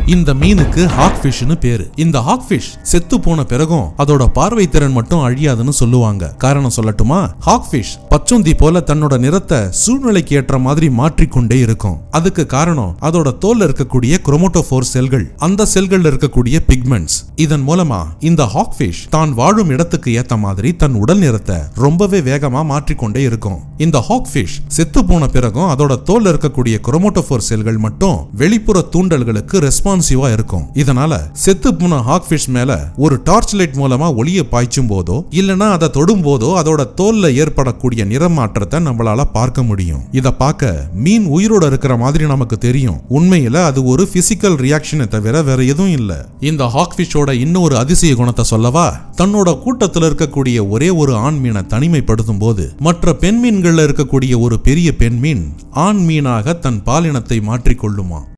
இந்த மீனுக்கு ஹாக் ஃபிஷ்னு பேரு இந்த ஹாக் ஃபிஷ் செத்து போன பிறகும் அதோட பார்வை திறன் மட்டும் அழியாதுன்னு சொல்லுவாங்க காரணம் சொல்லட்டுமா ஹாக் ஃபிஷ் பச்சுந்தி போல தன்னோட நிறத்தை சூழ்நிலைக்கு ஏற்ற மாதிரி மாற்றிக்கொண்டே இருக்கும் அதுக்கு காரணம் அதோட தோல்ல இருக்கக்கூடிய குரோமோட்டோபோர் செல்கள் அந்த செல்கள்ல இருக்கக்கூடிய பிக்மெண்ட்ஸ் இதன் மூலமா இந்த ஹாக் ஃபிஷ் தான் வாழும் இடத்துக்கு ஏத்த மாதிரி தன் உடல் நிறத்தை ரொம்பவே வேகமா மாற்றிக்கொண்டே இருக்கும் இந்த ஹாக் ஃபிஷ் செத்து போன பிறகும் அதோட தோல்ல இருக்கக்கூடிய குரோமோட்டோபோர் செல்கள் மட்டும் வெளிப்புற தூண்டல்களுக்கு ரெஸ்பான்சிவா இருக்கும் இதனால செத்து போன ஹாக் ஃபிஷ் மேல ஒரு டார்ச் லைட் மூலமா ஒளியை பாய்ச்சும் போதோ இல்லனா அதை தொடும் போதோ அதோட தோல்ல ஏற்படக்கூடிய நிறமாற்றத்தை நம்மளால பார்க்க முடியும் இத பார்க்க மீன் உயிரோட இருக்கிற மாதிரி நமக்கு தெரியும் உண்மையில அது ஒரு பிசிக்கல் ரியாக்ஷனை தவிர வேற எதுவும் இல்ல இந்த ஹாக் ஃபிஷோட இன்னொரு அதிசய குணத்தை சொல்லவா தன்னோட கூட்டத்துல இருக்கக்கூடிய ஒரே ஒரு ஆண் மீனை தனிமைப்படுத்தும் போது மற்ற பெண் மீன்கள்ல இருக்கக்கூடிய ஒரு பெரிய பெண் மீன் ஆண் மீனாக தன் பாலினத்தை மாற்றிக்கொள்ளுமா